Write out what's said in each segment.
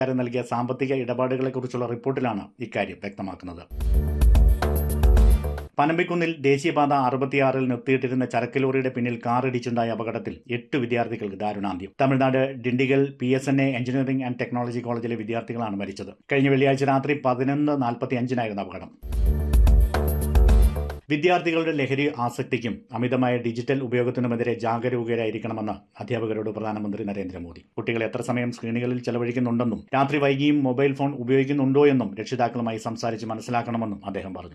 നൽകിയ സാമ്പത്തിക ഇടപാടുകളെക്കുറിച്ചുള്ള റിപ്പോർട്ടിലാണ് ഇക്കാര്യം വ്യക്തമാക്കുന്നത് പനമ്പിക്കുന്നിൽ ദേശീയപാത അറുപത്തിയാറിൽ നിർത്തിയിട്ടിരുന്ന ചരക്ക് ലോറിയുടെ പിന്നിൽ കാറിടിച്ചുണ്ടായ അപകടത്തിൽ എട്ട് വിദ്യാർത്ഥികൾക്ക് ദാരുണാന്ത്യം Tamil Nadu Dindigul P S N A engineering and technology കോളേജിലെ വിദ്യാർത്ഥികളാണ് മരിച്ചത് കഴിഞ്ഞ വെള്ളിയാഴ്ച രാത്രി പതിനൊന്ന് നാൽപ്പത്തി അഞ്ചിനായിരുന്നു അപകടം വിദ്യാർത്ഥികളുടെ ലഹരി ആസക്തിക്കും അമിതമായ ഡിജിറ്റൽ ഉപയോഗത്തിനുമെതിരെ ജാഗരൂകരായിരിക്കണമെന്ന് അധ്യാപകരോട് പ്രധാനമന്ത്രി നരേന്ദ്രമോദി കുട്ടികൾ എത്ര സമയം സ്ക്രീനുകളിൽ ചെലവഴിക്കുന്നുണ്ടെന്നും രാത്രി വൈകിയും മൊബൈൽ ഫോൺ ഉപയോഗിക്കുന്നുണ്ടോ എന്നും രക്ഷിതാക്കളുമായി സംസാരിച്ച് മനസ്സിലാക്കണമെന്നും അദ്ദേഹം പറഞ്ഞു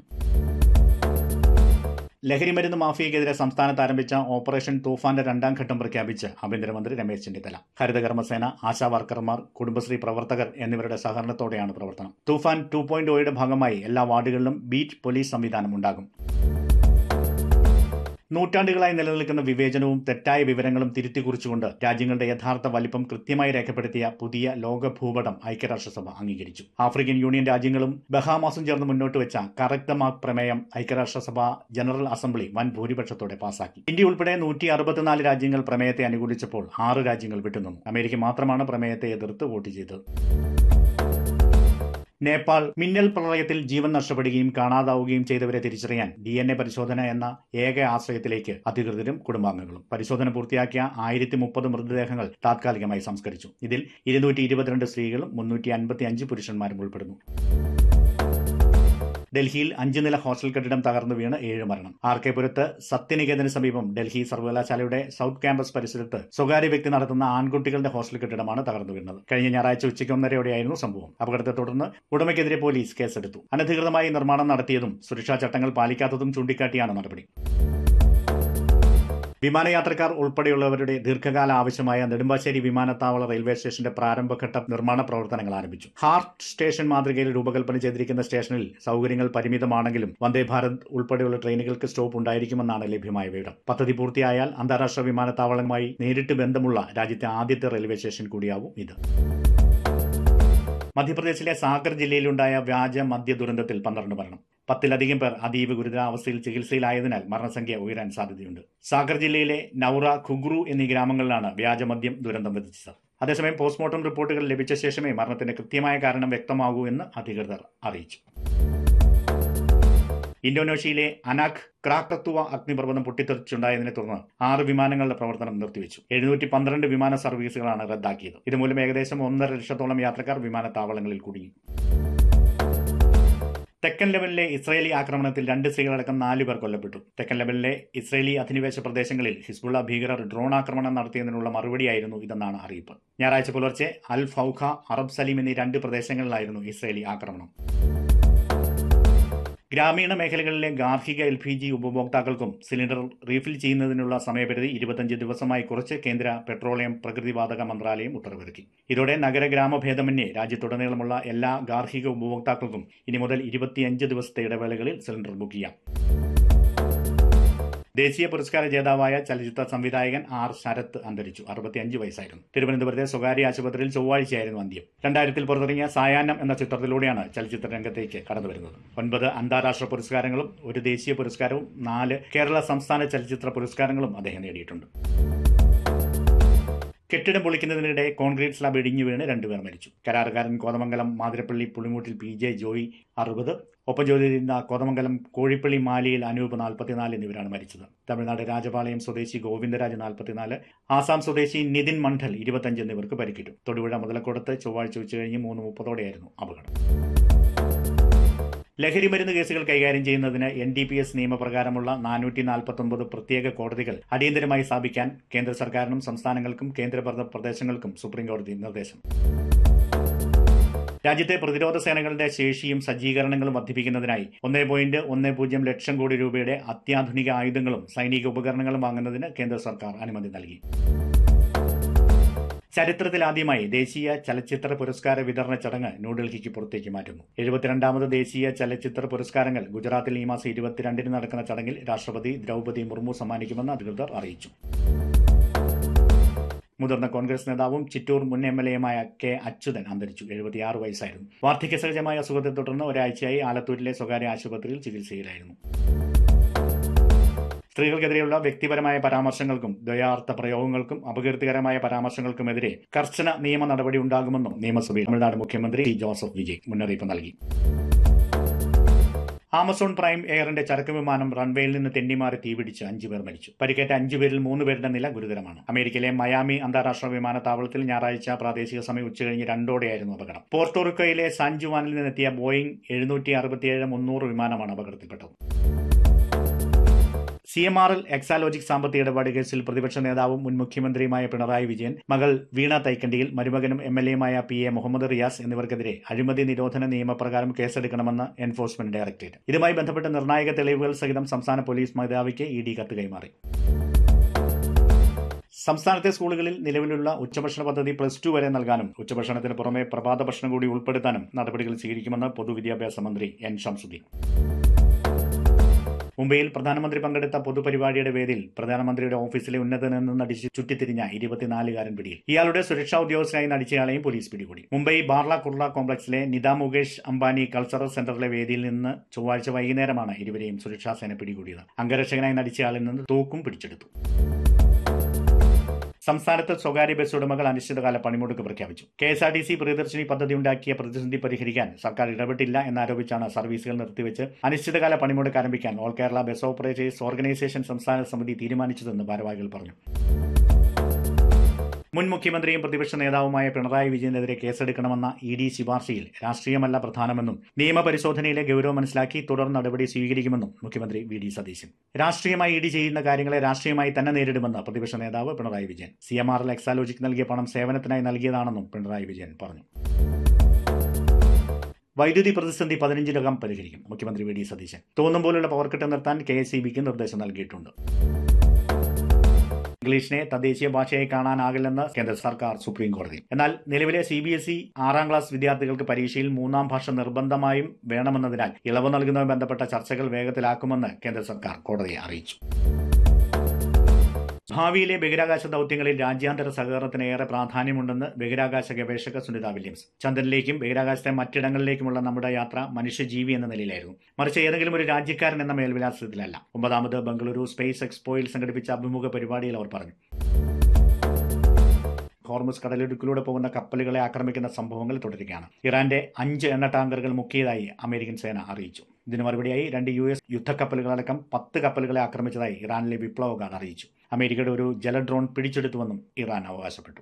ലഹരിമരുന്ന് മാഫിയയ്ക്കെതിരെ സംസ്ഥാനത്ത് ആരംഭിച്ച ഓപ്പറേഷൻ തൂഫാന്റെ രണ്ടാം ഘട്ടം പ്രഖ്യാപിച്ച് ആഭ്യന്തരമന്ത്രി രമേശ് ചെന്നിത്തല ഹരിതകർമ്മസേന ആശാ വർക്കർമാർ കുടുംബശ്രീ പ്രവർത്തകർ എന്നിവരുടെ സഹകരണത്തോടെയാണ് പ്രവർത്തനം തൂഫാൻ ടു പോയിന്റ് ഒയുടെ ഭാഗമായി എല്ലാ വാർഡുകളിലും ബീറ്റ് പോലീസ് സംവിധാനം ഉണ്ടാകും നൂറ്റാണ്ടുകളായി നിലനിൽക്കുന്ന വിവേചനവും തെറ്റായ വിവരങ്ങളും തിരുത്തി കുറിച്ചുകൊണ്ട് രാജ്യങ്ങളുടെ യഥാർത്ഥ വലിപ്പം കൃത്യമായി രേഖപ്പെടുത്തിയ പുതിയ ലോക ഭൂപടം ഐക്യരാഷ്ട്രസഭ അംഗീകരിച്ചു ആഫ്രിക്കൻ യൂണിയൻ രാജ്യങ്ങളും ബഹാമാസും ചേർന്ന് മുന്നോട്ട് വെച്ച കറക്റ്റ് ദ മാർക്ക് പ്രമേയം ഐക്യരാഷ്ട്രസഭ ജനറൽ അസംബ്ലി വൻ ഭൂരിപക്ഷത്തോടെ പാസാക്കി ഇന്ത്യ ഉൾപ്പെടെ നൂറ്റി അറുപത്തിനാല് രാജ്യങ്ങൾ പ്രമേയത്തെ അനുകൂലിച്ചപ്പോൾ ആറ് രാജ്യങ്ങൾ വിട്ടുനിന്നു അമേരിക്ക മാത്രമാണ് പ്രമേയത്തെ എതിർത്ത് വോട്ട് ചെയ്തത് നേപ്പാൾ മിന്നൽ പ്രളയത്തിൽ ജീവൻ നഷ്ടപ്പെടുകയും കാണാതാവുകയും ചെയ്തവരെ തിരിച്ചറിയാൻ ഡി എൻ എ പരിശോധന എന്ന ഏക ആശ്രയത്തിലേക്ക് അധികൃതരും കുടുംബാംഗങ്ങളും പരിശോധന പൂർത്തിയാക്കിയ ആയിരത്തി മുപ്പത് മൃതദേഹങ്ങൾ താത്കാലികമായി സംസ്കരിച്ചു ഇതിൽ ഇരുന്നൂറ്റി ഇരുപത്തിരണ്ട് സ്ത്രീകളും മുന്നൂറ്റി അൻപത്തി അഞ്ച് പുരുഷന്മാരും ഉൾപ്പെടുന്നു ഡൽഹിയിൽ അഞ്ച് നില ഹോസ്റ്റൽ കെട്ടിടം തകർന്നു വീണ് ഏഴ് മരണം ആർ കെ പുരത്ത് സത്യനികേതന് സമീപം ഡൽഹി സർവകലാശാലയുടെ സൗത്ത് ക്യാമ്പസ് പരിസരത്ത് സ്വകാര്യ വ്യക്തി നടത്തുന്ന ആൺകുട്ടികളുടെ ഹോസ്റ്റൽ കെട്ടിടമാണ് തകർന്നു വീണത് കഴിഞ്ഞ ഞായറാഴ്ച ഉച്ചയ്ക്ക് ഒന്നരയോടെയായിരുന്നു സംഭവം അപകടത്തെ തുടർന്ന് ഉടമയ്ക്കെതിരെ പോലീസ് കേസെടുത്തു അനധികൃതമായി നിർമ്മാണം നടത്തിയതും സുരക്ഷാ ചട്ടങ്ങൾ പാലിക്കാത്തതും ചൂണ്ടിക്കാട്ടിയാണ് നടപടി വിമാനയാത്രക്കാർ ഉൾപ്പെടെയുള്ളവരുടെ ദീർഘകാല ആവശ്യമായ നെടുമ്പാശ്ശേരി വിമാനത്താവള റെയിൽവേ സ്റ്റേഷന്റെ പ്രാരംഭഘട്ട നിർമ്മാണ പ്രവർത്തനങ്ങൾ ആരംഭിച്ചു ഹാർട്ട് സ്റ്റേഷൻ മാതൃകയിൽ രൂപകൽപ്പന ചെയ്തിരിക്കുന്ന സ്റ്റേഷനിൽ സൗകര്യങ്ങൾ പരിമിതമാണെങ്കിലും വന്ദേ ഭാരത് ഉൾപ്പെടെയുള്ള ട്രെയിനുകൾക്ക് സ്റ്റോപ്പ് ഉണ്ടായിരിക്കുമെന്നാണ് ലഭ്യമായ വിവരം പദ്ധതി പൂർത്തിയായാൽ അന്താരാഷ്ട്ര വിമാനത്താവളങ്ങളുമായി നേരിട്ട് ബന്ധമുള്ള രാജ്യത്തെ ആദ്യത്തെ റെയിൽവേ സ്റ്റേഷൻ കൂടിയാവും ഇത് മധ്യപ്രദേശിലെ സാഗർ ജില്ലയിലുണ്ടായ വ്യാജ മദ്യ ദുരന്തത്തിൽ പന്ത്രണ്ട് മരണം പത്തിലധികം പേർ അതീവ ഗുരുതരാവസ്ഥയിൽ ചികിത്സയിലായതിനാൽ മരണസംഖ്യ ഉയരാൻ സാധ്യതയുണ്ട് സാഗർ ജില്ലയിലെ നൌറ ഖുഗ്രു എന്നീ ഗ്രാമങ്ങളിലാണ് വ്യാജമദ്യം ദുരന്തം വിധിച്ചത് അതേസമയം പോസ്റ്റ്മോർട്ടം റിപ്പോർട്ടുകൾ ലഭിച്ച ശേഷമേ മരണത്തിന്റെ കൃത്യമായ കാരണം വ്യക്തമാകൂ എന്ന് അധികൃതർ അറിയിച്ചു ഇന്തോനേഷ്യയിലെ അനാഖ് ക്രാക്കത്തുവ അഗ്നിപർവ്വതം പൊട്ടിത്തെറിച്ചുണ്ടായതിനെ തുടർന്ന് ആറ് വിമാനങ്ങളുടെ പ്രവർത്തനം നിർത്തിവെച്ചു എഴുന്നൂറ്റി പന്ത്രണ്ട് വിമാന സർവീസുകളാണ് റദ്ദാക്കിയത് ഇതുമൂലം ഏകദേശം ഒന്നര ലക്ഷത്തോളം യാത്രക്കാർ വിമാനത്താവളങ്ങളിൽ കുടുങ്ങി തെക്കൻ ലെബനിലെ ഇസ്രയേലി ആക്രമണത്തിൽ രണ്ട് സ്ത്രീകളടക്കം നാല് പേർ കൊല്ലപ്പെട്ടു തെക്കൻ ലെബനിലെ ഇസ്രയേലി അധിനിവേശ പ്രദേശങ്ങളിൽ ഹിസ്ബുള്ള ഭീകരർ ഡ്രോൺ ആക്രമണം നടത്തിയതിനുള്ള മറുപടിയായിരുന്നു ഇതെന്നാണ് അറിയിപ്പ് ഞായറാഴ്ച പുലർച്ചെ അൽ ഫൌഖ അറബ് സലീം എന്നീ രണ്ട് പ്രദേശങ്ങളിലായിരുന്നു ഇസ്രയേലി ആക്രമണം ഗ്രാമീണ മേഖലകളിലെ ഗാർഹിക എൽ പി ജി ഉപഭോക്താക്കൾക്കും സിലിണ്ടർ റീഫിൽ ചെയ്യുന്നതിനുള്ള സമയപരിധി ഇരുപത്തഞ്ച് ദിവസമായി കുറച്ച് കേന്ദ്ര പെട്രോളിയം പ്രകൃതിവാതക മന്ത്രാലയം ഉത്തരവിറക്കി ഇതോടെ നഗര ഗ്രാമ ഭേദമന്യേ രാജ്യത്തുടനീളമുള്ള എല്ലാ ഗാർഹിക ഉപഭോക്താക്കൾക്കും ഇനി മുതൽ ഇരുപത്തിയഞ്ച് ദിവസത്തെ ഇടവേളകളിൽ സിലിണ്ടർ ബുക്ക് ചെയ്യാം ദേശീയ പുരസ്കാര ജേതാവായ ചലച്ചിത്ര സംവിധായകൻ ആർ ശരത് അന്തരിച്ചു അറുപത്തിയഞ്ച് വയസ്സായിരുന്നു തിരുവനന്തപുരത്തെ സ്വകാര്യ ആശുപത്രിയിൽ ചൊവ്വാഴ്ചയായിരുന്നു അന്ത്യം രണ്ടായിരത്തിൽ പുറത്തിറങ്ങിയ സായാഹ്നം എന്ന ചിത്രത്തിലൂടെയാണ് ചലച്ചിത്ര രംഗത്തേക്ക് കടന്നുവരുന്നത് ഒൻപത് അന്താരാഷ്ട്ര പുരസ്കാരങ്ങളും ഒരു ദേശീയ പുരസ്കാരവും നാല് കേരള സംസ്ഥാന ചലച്ചിത്ര പുരസ്കാരങ്ങളും അദ്ദേഹം നേടിയിട്ടുണ്ട് കെട്ടിടം പൊളിക്കുന്നതിനിടെ കോൺക്രീറ്റ് സ്ലാബ് ഇടിഞ്ഞു വീണ് രണ്ടുപേർ മരിച്ചു കരാറുകാരൻ കോതമംഗലം മാതിരപ്പള്ളി പുളിമൂട്ടിൽ പി ജെ ജോയി അറുപത് ഒപ്പം ജോലി ചെയ്യുന്ന കോതമംഗലം കോഴിപ്പള്ളി മാലിയിൽ അനൂപ് നാൽപ്പത്തിനാല് എന്നിവരാണ് മരിച്ചത് തമിഴ്നാട് രാജപാളയം സ്വദേശി ഗോവിന്ദരാജ് നാൽപ്പത്തിനാല് ആസാം സ്വദേശി നിതിൻ മണ്ഡൽ ഇരുപത്തഞ്ച് എന്നിവർക്ക് പരിക്കേറ്റു തൊടുപുഴ മുതലക്കോടത്ത് ചൊവ്വാഴ്ച ഉച്ചകഴിഞ്ഞ് മൂന്ന് മുപ്പതോടെയായിരുന്നു അപകടം ലഹരി മരുന്ന് കേസുകൾ കൈകാര്യം ചെയ്യുന്നതിന് എൻ ഡി പി എസ് നിയമപ്രകാരമുള്ള നാനൂറ്റി നാൽപ്പത്തൊമ്പത് പ്രത്യേക കോടതികൾ അടിയന്തരമായി സ്ഥാപിക്കാൻ കേന്ദ്ര സർക്കാരിനും സംസ്ഥാനങ്ങൾക്കും കേന്ദ്രഭരണ പ്രദേശങ്ങൾക്കും സുപ്രീംകോടതി നിർദ്ദേശം രാജ്യത്തെ പ്രതിരോധ സേനകളുടെ ശേഷിയും സജ്ജീകരണങ്ങളും വർദ്ധിപ്പിക്കുന്നതിനായി ഒന്നേ പോയിന്റ് ഒന്നേ പൂജ്യം ലക്ഷം കോടി രൂപയുടെ അത്യാധുനിക ആയുധങ്ങളും സൈനിക ഉപകരണങ്ങളും വാങ്ങുന്നതിന് കേന്ദ്ര സർക്കാർ അനുമതി നൽകി ചരിത്രത്തിലാദ്യമായി ദേശീയ ചലച്ചിത്ര പുരസ്കാര വിതരണ ചടങ്ങ് ന്യൂഡൽഹിക്ക് പുറത്തേക്ക് മാറ്റുന്നു എഴുപത്തിരണ്ടാമത് ദേശീയ ചലച്ചിത്ര പുരസ്കാരങ്ങൾ ഗുജറാത്തിൽ ഈ മാസം ഇരുപത്തിരണ്ടിന് നടക്കുന്ന ചടങ്ങിൽ രാഷ്ട്രപതി ദ്രൗപദി മുർമു സമ്മാനിക്കുമെന്ന് അധികൃതർ അറിയിച്ചു മുതിർന്ന കോൺഗ്രസ് നേതാവും ചിറ്റൂർ മുൻ എം എൽ എയുമായ കെ അച്യുതൻ അന്തരിച്ചു എഴുപത്തിയാറ് വയസ്സായിരുന്നു വാർദ്ധക്യ സഹജമായ അസുഖത്തെ തുടർന്ന് ഒരാഴ്ചയായി ആലത്തൂരിലെ സ്വകാര്യ ആശുപത്രിയിൽ ചികിത്സയിലായിരുന്നു സ്ത്രീകൾക്കെതിരെയുള്ള വ്യക്തിപരമായ പരാമർശങ്ങൾക്കും ദ്വയാർത്ഥ പ്രയോഗങ്ങൾക്കും അപകീർത്തികരമായ പരാമർശങ്ങൾക്കുമെതിരെ കർശന നിയമ നടപടി ഉണ്ടാകുമെന്നും നിയമസഭയിൽ തമിഴ്നാട് മുഖ്യമന്ത്രി ജോസഫ് വിജയ് മുന്നറിയിപ്പ് നൽകി ആമസോൺ പ്രൈം എയറിന്റെ ചരക്ക് വിമാനം റൺവേയിൽ നിന്ന് തെന്നിമാറി തീപിടിച്ച് അഞ്ചു പേർ മരിച്ചു പരിക്കേറ്റ അഞ്ചു പേരിൽ മൂന്ന് പേരുടെ നില ഗുരുതരമാണ് അമേരിക്കയിലെ മയാമി അന്താരാഷ്ട്ര വിമാനത്താവളത്തിൽ ഞായറാഴ്ച പ്രാദേശിക സമയം ഉച്ചകഴിഞ്ഞ് രണ്ടോടെയായിരുന്നു അപകടം പോർട്ടോറിക്കോയിലെ സാൻ ജുവാനിൽ നിന്നെത്തിയ ബോയിങ് എഴുന്നൂറ്റി അറുപത്തിയേഴ് മുന്നൂറ് വിമാനമാണ് അപകടത്തിൽപ്പെട്ടത് C M R L Exalogic സാമ്പത്തിക ഇടപാട് കേസിൽ പ്രതിപക്ഷ നേതാവും മുൻ മുഖ്യമന്ത്രിയുമായ പിണറായി വിജയൻ മകൾ വീണ തൈക്കണ്ടിയിൽ മരുമകനും എം എൽ എയുമായ പി എ മുഹമ്മദ് റിയാസ് എന്നിവർക്കെതിരെ അഴിമതി നിരോധന നിയമപ്രകാരം കേസെടുക്കണമെന്ന് എൻഫോഴ്സ്മെന്റ് ഡയറക്ടറേറ്റ് ഇതുമായി ബന്ധപ്പെട്ട നിർണായക തെളിവുകൾ സഹിതം സംസ്ഥാന പോലീസ് മേധാവിക്ക് ഇ ഡി കത്ത് കൈമാറി സംസ്ഥാനത്തെ സ്കൂളുകളിൽ നിലവിലുള്ള ഉച്ചഭക്ഷണ പദ്ധതി പ്ലസ് ടു വരെ നൽകാനും ഉച്ചഭക്ഷണത്തിന് പുറമെ പ്രഭാത ഭക്ഷണം കൂടി ഉൾപ്പെടുത്താനും നടപടികൾ സ്വീകരിക്കുമെന്ന് പൊതുവിദ്യാഭ്യാസ മന്ത്രി എൻ ഷംസുദ്ദീൻ മുംബൈയിൽ പ്രധാനമന്ത്രി പങ്കെടുത്ത പൊതുപരിപാടിയുടെ വേദിയിൽ പ്രധാനമന്ത്രിയുടെ ഓഫീസിലെ ഉന്നതനിൽ നിന്ന് നടിച്ച് ചുറ്റിത്തിരിഞ്ഞ ഇരുപത്തിനാലുകാരൻ പിടിയിൽ ഇയാളുടെ സുരക്ഷാ ഉദ്യോഗസ്ഥനായി നടിച്ചയാളെയും പോലീസ് പിടികൂടി മുംബൈ ബാർല കുർള കോംപ്ലക്സിലെ നിത മുകേഷ് അംബാനി കൾച്ചറൽ സെന്ററിലെ വേദിയിൽ നിന്ന് ചൊവ്വാഴ്ച വൈകുന്നേരമാണ് ഇരുവരെയും സുരക്ഷാ സേന പിടികൂടിയത് അംഗരക്ഷകനായി നടിച്ചയാളിൽ നിന്ന് തോക്കും പിടിച്ചെടുത്തു സംസ്ഥാനത്ത് സ്വകാര്യ ബസ് ഉടമകൾ അനിശ്ചിതകാല പണിമുടക്ക് പ്രഖ്യാപിച്ചു K S R T C Priyadarshini പദ്ധതി ഉണ്ടാക്കിയ പ്രതിസന്ധി പരിഹരിക്കാൻ സർക്കാർ ഇടപെട്ടില്ല എന്നാരോപിച്ചാണ് സർവീസുകൾ നിർത്തിവെച്ച് അനിശ്ചിതകാല പണിമുടക്ക് ആരംഭിക്കാൻ all Kerala bus operators organisation സംസ്ഥാന സമിതി തീരുമാനിച്ചതെന്ന് ഭാരവാഹികൾ പറഞ്ഞു മുൻ മുഖ്യമന്ത്രിയും പ്രതിപക്ഷ നേതാവുമായ പിണറായി വിജയനെതിരെ കേസെടുക്കണമെന്ന ഇ ഡി ശുപാർശയിൽ രാഷ്ട്രീയമല്ല പ്രധാനമെന്നും നിയമപരിശോധനയിലെ ഗൌരവം മനസ്സിലാക്കി തുടർ നടപടി സ്വീകരിക്കുമെന്നും മുഖ്യമന്ത്രി വി ഡി സതീശൻ രാഷ്ട്രീയമായി ഇ ഡി ചെയ്യുന്ന കാര്യങ്ങളെ രാഷ്ട്രീയമായി തന്നെ നേരിടുമെന്ന് പ്രതിപക്ഷ നേതാവ് Pinarayi Vijayan C M R L Exalogic നൽകിയ പണം സേവനത്തിനായി നൽകിയതാണെന്നും പിണറായി വിജയൻ പറഞ്ഞു വൈദ്യുതി പ്രതിസന്ധി പതിനഞ്ചിലകം പരിഹരിക്കും മുഖ്യമന്ത്രി വി ഡി സതീശൻ തോന്നും പോലുള്ള പവർ കട്ട് നിർത്താൻ കെ എസ് ഇ ബിക്ക് നിർദ്ദേശം നൽകിയിട്ടുണ്ട് ഇംഗ്ലീഷിനെ തദ്ദേശീയ ഭാഷയായി കാണാനാകില്ലെന്ന് കേന്ദ്ര സർക്കാർ സുപ്രീം കോടതി എന്നാൽ നിലവിലെ സി ബി എസ് ഇ ആറാം ക്ലാസ് വിദ്യാർത്ഥികൾക്ക് പരീക്ഷയിൽ മൂന്നാം ഭാഷ നിർബന്ധമായും വേണമെന്നതിനാൽ ഇളവ് നൽകുന്നതുമായി ബന്ധപ്പെട്ട ചർച്ചകൾ വേഗത്തിലാക്കുമെന്ന് കേന്ദ്ര സർക്കാർ കോടതിയെ അറിയിച്ചു ഭാവിയിലെ ബഹിരാകാശ ദൌത്യങ്ങളിൽ രാജ്യാന്തര സഹകരണത്തിന് ഏറെ പ്രാധാന്യമുണ്ടെന്ന് ബഹിരാകാശ ഗവേഷക സുനിത വില്യംസ് ചന്ദ്രനിലേക്കും ബഹിരാകാശത്തെ മറ്റിടങ്ങളിലേക്കുമുള്ള നമ്മുടെ യാത്ര മനുഷ്യജീവി എന്ന നിലയിലായിരുന്നു മറിച്ച് ഏതെങ്കിലും ഒരു രാജ്യക്കാരൻ എന്ന മേൽവിലാസത്തിലല്ല ഒമ്പതാമത് ബംഗളൂരു സ്പേസ് എക്സ്പോയിൽ സംഘടിപ്പിച്ച അഭിമുഖ പരിപാടിയിൽ അവർ പറഞ്ഞു ഹോർമുസ് കടലിടുക്കിലൂടെ പോകുന്ന കപ്പലുകളെ ആക്രമിക്കുന്ന സംഭവങ്ങൾ തുടരുകയാണ് ഇറാന്റെ അഞ്ച് എണ്ണ ടാങ്കറുകൾ മുക്കിയതായി അമേരിക്കൻ സേന അറിയിച്ചു ഇതിന് മറുപടിയായി രണ്ട് യു എസ് യുദ്ധക്കപ്പലുകളടക്കം പത്ത് കപ്പലുകളെ ആക്രമിച്ചതായി ഇറാനിലെ വിപ്ലവകാർ അറിയിച്ചു അമേരിക്കയുടെ ഒരു ജലഡ്രോൺ പിടിച്ചെടുത്തുവെന്നും ഇറാൻ അവകാശപ്പെട്ടു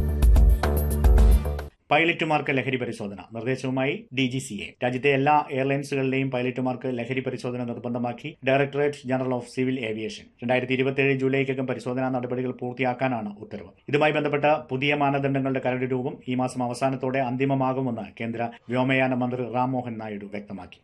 പൈലറ്റുമാർക്ക് ലഹരി പരിശോധന നിർദ്ദേശവുമായി ഡി ജി സി എ രാജ്യത്തെ എല്ലാ എയർലൈൻസുകളിലെയും പൈലറ്റുമാർക്ക് ലഹരി പരിശോധന നിർബന്ധമാക്കി directorate general of civil aviation രണ്ടായിരത്തി ഇരുപത്തിയേഴ് ജൂലൈക്കകം പരിശോധനാ നടപടികൾ പൂർത്തിയാക്കാനാണ് ഉത്തരവ് ഇതുമായി ബന്ധപ്പെട്ട പുതിയ മാനദണ്ഡങ്ങളുടെ കരട് രൂപം ഈ മാസം അവസാനത്തോടെ അന്തിമമാകുമെന്ന് കേന്ദ്ര വ്യോമയാന മന്ത്രി റാം മോഹൻ നായിഡു വ്യക്തമാക്കി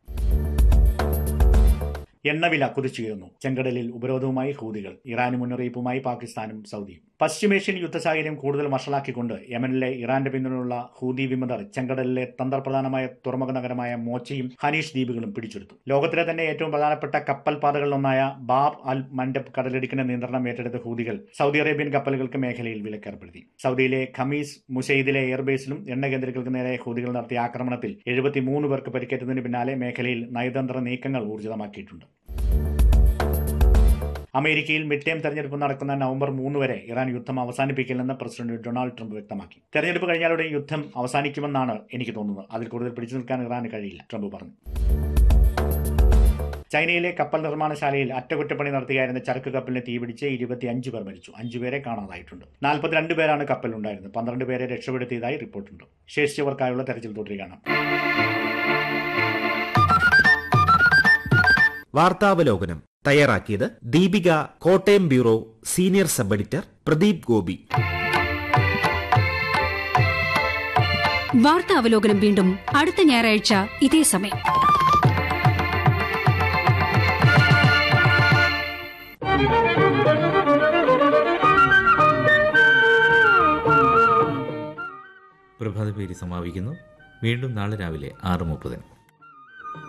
എണ്ണവില കുതിച്ചുയർന്നു ചെങ്കടലിൽ ഉപരോധവുമായി ഹൂതികൾ ഇറാന് മുന്നറിയിപ്പുമായി പാകിസ്ഥാനും സൗദിയും പശ്ചിമേഷ്യൻ യുദ്ധ സാഹചര്യം കൂടുതൽ വഷളാക്കിക്കൊണ്ട് യമനിലെ ഇറാന്റെ പിന്തുണയുള്ള ഹൂതി വിമതർ ചെങ്കടലിലെ തന്ത്രപ്രധാനമായ തുറമുഖ നഗരമായ മോച്ചയും ഹനീഷ് ദ്വീപുകളും പിടിച്ചെടുത്തു ലോകത്തിലെ തന്നെ ഏറ്റവും പ്രധാനപ്പെട്ട കപ്പൽ പാതകളിലൊന്നായ ബാബ് അൽ മൻഡബ് കടലിടുക്കിന്റെ നിയന്ത്രണം ഏറ്റെടുത്ത ഹൂതികൾ സൗദി അറേബ്യൻ കപ്പലുകൾക്ക് മേഖലയിൽ വിലക്കേർപ്പെടുത്തി സൗദിയിലെ ഖമീസ് മുഷെയ്ദിലെ എയർബേസിലും എണ്ണ കേന്ദ്രങ്ങൾക്ക് നേരെ ഹൂതികൾ നടത്തിയ ആക്രമണത്തിൽ എഴുപത്തിമൂന്ന് പേർക്ക് പരിക്കേറ്റതിന് പിന്നാലെ മേഖലയിൽ നയതന്ത്ര നീക്കങ്ങൾ ഊർജിതമാക്കിയിട്ടുണ്ട് അമേരിക്കയിൽ മിഡ് ടൈം തെരഞ്ഞെടുപ്പ് നടക്കുന്ന നവംബർ മൂന്ന് വരെ ഇറാൻ യുദ്ധം അവസാനിപ്പിക്കില്ലെന്ന് പ്രസിഡന്റ് ഡൊണാൾഡ് ട്രംപ് വ്യക്തമാക്കി തെരഞ്ഞെടുപ്പ് കഴിഞ്ഞാലുടെ യുദ്ധം അവസാനിക്കുമെന്നാണ് എനിക്ക് തോന്നുന്നത് അതിൽ കൂടുതൽ പിടിച്ചു നിൽക്കാൻ ഇറാന് കഴിയില്ല ട്രംപ് പറഞ്ഞു ചൈനയിലെ കപ്പൽ നിർമ്മാണശാലയിൽ അറ്റകുറ്റപ്പണി നടത്തുകയായിരുന്ന ചരക്ക് കപ്പലിന് തീപിടിച്ച് ഇരുപത്തിയഞ്ച് പേർ മരിച്ചു അഞ്ചുപേരെ കാണാതായിട്ടുണ്ട് നാൽപ്പത്തിരണ്ട് പേരാണ് കപ്പലുണ്ടായിരുന്നത് പന്ത്രണ്ട് പേരെ രക്ഷപ്പെടുത്തിയതായി റിപ്പോർട്ടുണ്ട് ശേഷിച്ചവർക്കായുള്ള തെരച്ചിൽ തുടരുകയാണ് വാർത്താവലോകനം തയ്യാറാക്കിയത് Deepika Kottayam bureau senior sub editor Pradeep Gopi വാർത്താ അവലോകനം വീണ്ടും അടുത്ത ഞായറാഴ്ച ഇതേ സമയം പ്രഭാത പേര് സമാപിക്കുന്നു വീണ്ടും നാളെ രാവിലെ ആറ് മുപ്പതിന്